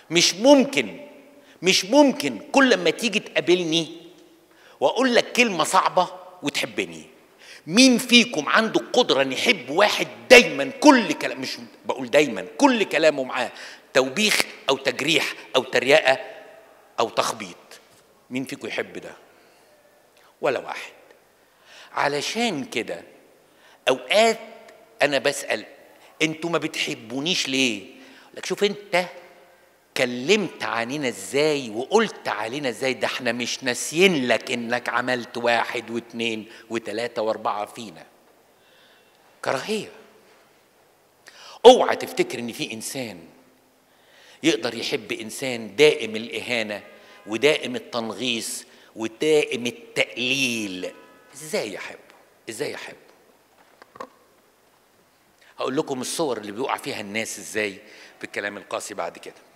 مش ممكن مش ممكن كل ما تيجي تقابلني واقول لك كلمه صعبه وتحبني مين فيكم عنده القدره ان يحب واحد دايما كل كلام مش بقول دايما كل كلامه معاه توبيخ او تجريح او تريقه او تخبيط مين فيكم يحب ده ولا واحد علشان كده اوقات انا بسال انتوا ما بتحبونيش ليه لك شوف انت كلمت عنينا ازاي وقلت علينا ازاي ده احنا مش ناسيين لك انك عملت واحد واثنين وثلاثة واربعة فينا كراهية اوعى تفتكر ان في انسان يقدر يحب انسان دائم الاهانة ودائم التنغيص ودائم التقليل ازاي يحبه ازاي يحبه هقول لكم الصور اللي بيقع فيها الناس ازاي في الكلام القاسي بعد كده